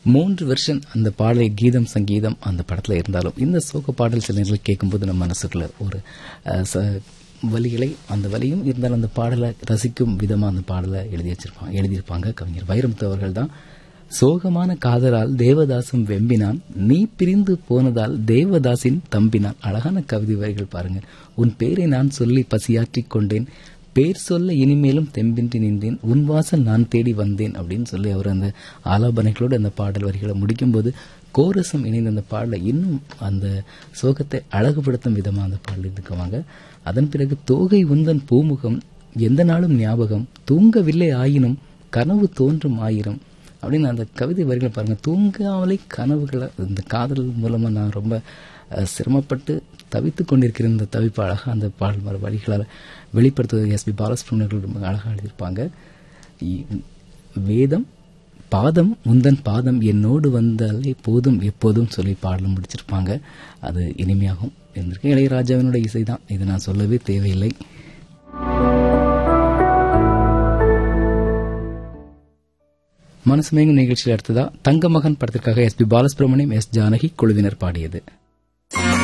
மூன்று வருஷம் அந்த பாடல் கீதம் சங்கீதம் அந்த படத்துல இருந்தாலும் இந்த சோக பாடல் சில நேரங்கள் கேட்கும்போது நம்ம மனசுக்குள்ள ஒரு அஹ், ச- வலிகளை அந்த வலியும் இருந்தாலும் அந்த பாடலை ரசிக்கும் விதமா அந்த பாடலை எழுதி வச்சிருப்பாங்க எழுதியிருப்பாங்க கவிஞர் வைரமுத்து அவர்கள் தான் சோகமான காதலால் தேவதாசும் வெம்பினான் நீ பிரிந்து போனதால் தேவதாசின் தம்பினான் அழகான கவிதை வரிகள் பாருங்க உன் பேரை நான் சொல்லி பசியாற்றிக் கொண்டேன் பேர் சொல்ல இனிமேலும் தெம்பின்றி நின்றேன் உன் வாசல் நான் தேடி வந்தேன் அப்படின்னு சொல்லி அவர் அந்த ஆலாபனைகளோடு அந்த பாடல் வரிகளை முடிக்கும்போது கோரசம் இணைந்த அந்த பாடலை இன்னும் அந்த சோகத்தை அழகுபடுத்தும் விதமா அந்த பாடல் இருக்குவாங்க அதன் பிறகு தோகை உந்தன் பூமுகம் எந்த நாளும் ஞாபகம் தூங்கவில்லை ஆயினும் கனவு தோன்றும் ஆயிரம் அப்படின்னு அந்த கவிதை வரிகளை பாருங்க தூங்காமலே கனவுகளை இந்த காதல் மூலமா நான் ரொம்ப அஹ், சிரமப்பட்டு தவித்து கொண்டிருக்கிற இந்த தவிப்பு அழகா அந்த பாடல் வர வரிகளால் வெளிப்படுத்துவது எஸ்பி பாலசுப்ரமணியர்கள் ரொம்ப அழகா எழுதியிருப்பாங்க இ- வேதம் பாதம் உந்தன் பாதம் என்னோடு வந்தாலே போதும் எப்போதும் சொல்லி பாடலும் முடிச்சிருப்பாங்க அது இனிமையாகவும் இருந்திருக்கு இளையராஜாவினோட இசை தான் இது நான் சொல்லவே தேவையில்லை மனசுமேங்கும் நிகழ்ச்சியில் அடுத்ததா தங்க மகன் படத்திற்காக S P Balasubrahmanyam S Janaki குழுவினர் பாடியது